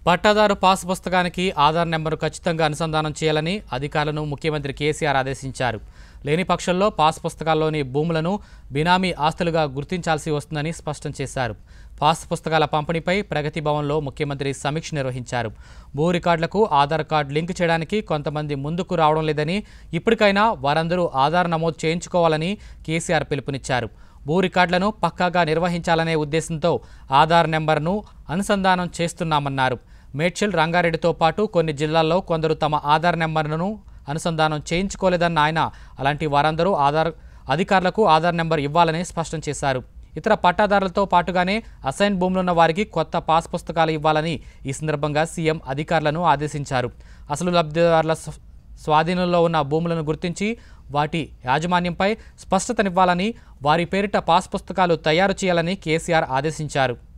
పట్టాదారు పాస్ పుస్తకానికి ఆధార్ నెంబరు ఖచ్చితంగా అనుసంధానం చేయాలని అధికారులను ముఖ్యమంత్రి కేసీఆర్ ఆదేశించారు లేని పక్షంలో పాస్ పుస్తకాల్లోని భూములను బినామీ ఆస్తులుగా గుర్తించాల్సి వస్తుందని స్పష్టం చేశారు పాస్ పుస్తకాల పంపిణీపై ప్రగతి భవన్లో ముఖ్యమంత్రి సమీక్ష నిర్వహించారు భూ రికార్డులకు ఆధార్ కార్డు లింక్ చేయడానికి కొంతమంది ముందుకు రావడం లేదని ఇప్పటికైనా వారందరూ ఆధార్ నమోదు చేయించుకోవాలని కేసీఆర్ పిలుపునిచ్చారు భూ రికార్డులను పక్కాగా నిర్వహించాలనే ఉద్దేశంతో ఆధార్ నెంబర్ను అనుసంధానం చేస్తున్నామన్నారు మేడ్చల్ రంగారెడ్డితో పాటు కొన్ని జిల్లాల్లో కొందరు తమ ఆధార్ నెంబర్ను అనుసంధానం చేయించుకోలేదన్న ఆయన అలాంటి వారందరూ ఆధార్ అధికారులకు ఆధార్ నెంబర్ ఇవ్వాలని స్పష్టం చేశారు ఇతర పట్టాదారులతో పాటుగానే అసైన్ భూములున్న వారికి కొత్త పాస్ పుస్తకాలు ఇవ్వాలని ఈ సందర్భంగా సీఎం అధికారులను ఆదేశించారు అసలు లబ్ధిదారుల స్వ- స్వాధీనంలో ఉన్న భూములను గుర్తించి వాటి యాజమాన్యంపై స్పష్టతనివ్వాలని వారి పేరిట పాస్ పుస్తకాలు తయారు చేయాలని కేసీఆర్ ఆదేశించారు